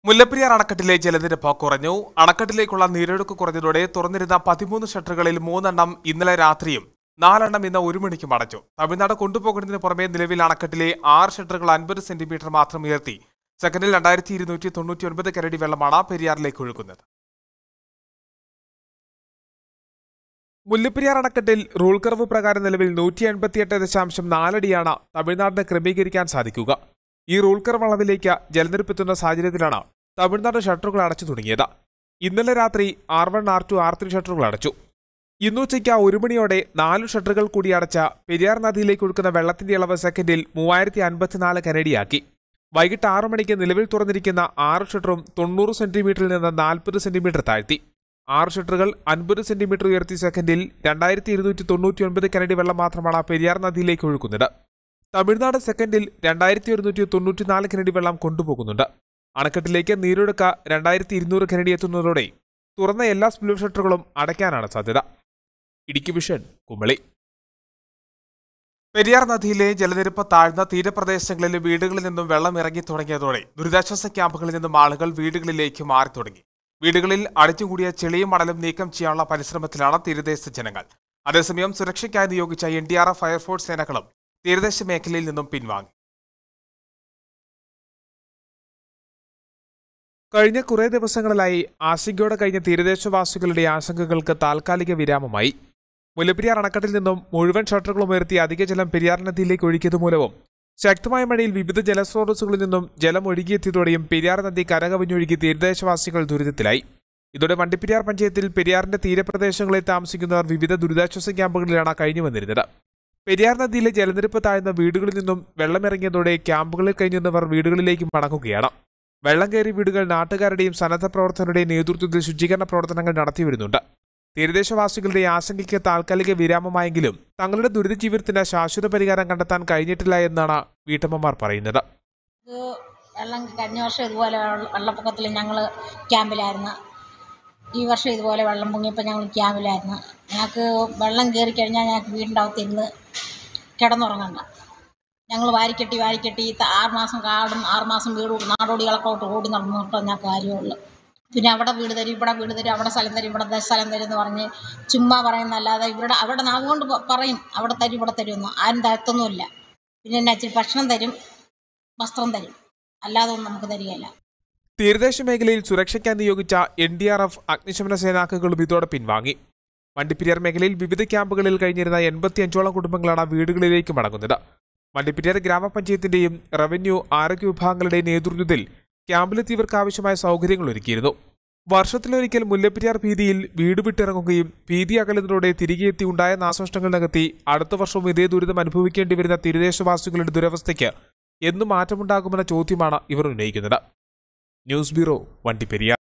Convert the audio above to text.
മുല്ലപ്പെരിയാർ അണക്കെട്ടിലെ ജലനിരപ്പ് കുറഞ്ഞു അണക്കെട്ടിലേക്കുള്ള നീരൊഴുക്ക് കുറഞ്ഞതോടെ തുറന്നിരുന്ന പതിമൂന്ന് ഷട്ടറുകളിൽ മൂന്നെണ്ണം ഇന്നലെ രാത്രിയും നാലെണ്ണം ഇന്ന് ഒരു മണിക്കും അടച്ചു തമിഴ്നാട് കൊണ്ടുപോകുന്നതിന് പുറമെ നിലവിൽ അണക്കെട്ടിലെ ആറ് ഷട്ടറുകൾ അൻപത് സെന്റിമീറ്റർ മാത്രം ഉയർത്തി സെക്കൻഡിൽ രണ്ടായിരത്തി ഇരുന്നൂറ്റി തൊണ്ണൂറ്റി ഒൻപത് കരടി വെള്ളമാണ് പെരിയാറിലേക്ക് ഒഴുകുന്നത് മുല്ലപ്പെരിയാർ അണക്കെട്ടിൽ റൂൾ കർവ് പ്രകാരം നിലവിൽ നൂറ്റി എൺപത്തിയെട്ട് ദശാംശം നാലടിയാണ് തമിഴ്നാടിന് ക്രമീകരിക്കാൻ സാധിക്കുക ഈ റൂൾ കർവ് അളവിലേക്ക് ജലനിരപ്പ് എത്തുന്ന സാഹചര്യത്തിലാണ് തമിഴ്നാട് ഷട്ടറുകൾ അടച്ചു തുടങ്ങിയത് ഇന്നലെ രാത്രി R one R two R three ഷട്ടറുകൾ അടച്ചു ഇന്നുച്ചയ്ക്ക് ഒരു മണിയോടെ നാല് ഷട്ടറുകൾ കൂടി അടച്ച പെരിയാർ നദിയിലേക്ക് ഒഴുക്കുന്ന വെള്ളത്തിന്റെ അളവ് സെക്കൻഡിൽ മൂവായിരത്തി അൻപത്തിനാല് കനഡിയാക്കി വൈകിട്ട് ആറു മണിക്ക് നിലവിൽ തുറന്നിരിക്കുന്ന ആറ് ഷട്ടറും തൊണ്ണൂറ് സെന്റിമീറ്ററിൽ നിന്ന് നാൽപ്പത് സെന്റിമീറ്റർ താഴ്ത്തി ആറ് ഷട്ടറുകൾ അൻപത് സെന്റിമീറ്റർ ഉയർത്തി സെക്കൻഡിൽ രണ്ടായിരത്തി ഇരുന്നൂറ്റി തൊണ്ണൂറ്റി ഒൻപത് കനഡി വെള്ളം മാത്രമാണ് പെരിയാർ നദിയിലേക്ക് ഒഴുക്കുന്നത് തമിഴ്നാട് സെക്കൻഡിൽ രണ്ടായിരത്തി ഒരുന്നൂറ്റി തൊണ്ണൂറ്റിനാല് കനഡി വെള്ളം കൊണ്ടുപോകുന്നുണ്ട് അണക്കെട്ടിലേക്ക് നീരൊഴുക്ക രണ്ടായിരത്തി ഇരുന്നൂറ് കനഡി എത്തുന്നതോടെ തുറന്ന എല്ലാ സ്പ്ലൂ ഷട്ടറുകളും അടയ്ക്കാനാണ് സാധ്യത ഇടുക്കി വിഷൻ കുമളി പെരിയാർ നദിയിലെ ജലനിരപ്പ് താഴ്ന്ന തീരപ്രദേശങ്ങളിലെ വീടുകളിൽ നിന്നും വെള്ളം ഇറങ്ങി തുടങ്ങിയതോടെ ദുരിതാശ്വാസ ക്യാമ്പുകളിൽ നിന്നും ആളുകൾ വീടുകളിലേക്ക് മാറി തുടങ്ങി വീടുകളിൽ അടിച്ചുകൂടിയ ചെളിയും മണലും നീക്കം ചെയ്യാനുള്ള പരിശ്രമത്തിലാണ് തീരദേശ ജനങ്ങൾ അതേസമയം സുരക്ഷയ്ക്കായി നിയോഗിച്ച N D R F fire force സേനകളും തീരദേശ മേഖലയിൽ നിന്നും പിൻവാങ്ങി കഴിഞ്ഞ കുറേ ദിവസങ്ങളിലായി ആശങ്കയോടെ കഴിഞ്ഞ തീരദേശവാസികളുടെ ആശങ്കകൾക്ക് താൽക്കാലിക വിരാമമായി മുല്ലപ്പെരിയാർ അണക്കെട്ടിൽ നിന്നും മുഴുവൻ ഷട്ടറുകളും ഉയർത്തി അധിക ജലം പെരിയാർ നദിയിലേക്ക് ഒഴുകിയത് മൂലവും ശക്തമായ മഴയിൽ വിവിധ ജലസ്രോതസ്സുകളിൽ നിന്നും ജലം ഒഴുകിയെത്തിയതോടെയും പെരിയാർ നദി കരകവിഞ്ഞൊഴുകി തീരദേശവാസികൾ ദുരിതത്തിലായി ഇതോടെ വണ്ടിപ്പെരിയാർ പഞ്ചായത്തിൽ പെരിയാറിന്റെ തീരപ്രദേശങ്ങളിൽ താമസിക്കുന്നവർ വിവിധ ദുരിതാശ്വാസ ക്യാമ്പുകളിലാണ് കഴിഞ്ഞു വന്നിരുന്നത് പെരിയാർ നദിയിലെ ജലനിരപ്പ് താഴ്ന്ന വീടുകളിൽ നിന്നും വെള്ളമിറങ്ങിയതോടെ ക്യാമ്പുകളിൽ കഴിഞ്ഞിരുന്നവർ വീടുകളിലേക്ക് മടങ്ങുകയാണ് വെള്ളം കയറിയ വീടുകൾ നാട്ടുകാരുടെയും സന്നദ്ധ പ്രവർത്തകരുടെയും നേതൃത്വത്തിൽ ശുചീകരണ പ്രവർത്തനങ്ങൾ നടത്തിവരുന്നുണ്ട് തീരദേശവാസികളുടെ ആശങ്കയ്ക്ക് താൽക്കാലിക വിരാമമായെങ്കിലും തങ്ങളുടെ ദുരിത ജീവിതത്തിന് ശാശ്വത പരിഹാരം കണ്ടെത്താൻ കഴിഞ്ഞിട്ടില്ല എന്നാണ് വീട്ടമ്മമാർ പറയുന്നത് ഇത് വെള്ളം കഴിഞ്ഞ വർഷം ഇതുപോലെ വെള്ള- വെള്ളപ്പൊക്കത്തിൽ ഞങ്ങൾ ക്യാമ്പിലായിരുന്നു ഈ വർഷം ഇതുപോലെ വെള്ളം പൊങ്ങിയപ്പോൾ ഞങ്ങൾ ക്യാമ്പിലായിരുന്നു ഞങ്ങൾക്ക് വെള്ളം കയറി കഴിഞ്ഞാൽ ഞങ്ങൾക്ക് വീടിൻ്റെ അകത്തിരുന്ന് കിടന്നുറങ്ങണ്ട ഞങ്ങൾ വാരിക്കെട്ടി വാരിക്കെട്ടി ത- ആറ് മാസം കാടും ആറ് മാസം വീടും നാടോടികളൊക്കെ ഔട്ട് ഓടി നടന്നിട്ട് ഞങ്ങൾക്ക് കാര്യമുള്ളൂ പിന്നെ അവിടെ വീട് തരും ഇവിടെ വീട് തരും അവിടെ സ്ഥലം തരും ഇവിടെ ദേ സ്ഥലം തരും എന്ന് പറഞ്ഞ് ചുമ്മാ പറയുന്നല്ലാതെ ഇവിടെ അവിടെ നാവുകൊണ്ട് പ- പറയും അവിടെ തരും ഇവിടെ തരുമെന്ന് ആരും തരത്തൊന്നുമില്ല പിന്നെ എന്നാ ഇച്ചിരി ഭക്ഷണം തരും വസ്ത്രം തരും അല്ലാതെ ഒന്നും നമുക്ക് തരികയില്ല തീരദേശ മേഖലയിൽ സുരക്ഷയ്ക്കായി നിയോഗിച്ച എൻ ഡി ആർ എഫ് അഗ്നിശമന സേനാംഗങ്ങളും ഇതോടെ പിൻവാങ്ങി വണ്ടിപ്പെരിയാർ മേഖലയിൽ വിവിധ ക്യാമ്പുകളിൽ കഴിഞ്ഞിരുന്ന എൺപത്തിയഞ്ചോളം കുടുംബങ്ങളാണ് വീടുകളിലേക്ക് മടങ്ങുന്നത് വണ്ടിപ്പെരിയാർ ഗ്രാമപഞ്ചായത്തിന്റെയും റവന്യൂ ആരോഗ്യ വിഭാഗങ്ങളുടെയും നേതൃത്വത്തിൽ ക്യാമ്പിലെത്തിയവർക്ക് ആവശ്യമായ സൗകര്യങ്ങൾ ഒരുക്കിയിരുന്നു വർഷത്തിലൊരിക്കൽ മുല്ലപ്പെരിയാർ ഭീതിയിൽ വീട് വിട്ടിറങ്ങുകയും ഭീതി അകലുന്നതോടെ തിരികെ എത്തി ഉണ്ടായ നാശനഷ്ടങ്ങൾ നികത്തി അടുത്ത വർഷവും ഇതേ ദുരിതം അനുഭവിക്കേണ്ടി വരുന്ന തീരദേശവാസികളുടെ ദുരവസ്ഥയ്ക്ക് എന്ന് മാറ്റമുണ്ടാകുമെന്ന ചോദ്യമാണ് ഇവർ ഉന്നയിക്കുന്നത് ന്യൂസ് ബ്യൂറോ വണ്ടിപ്പെരിയാർ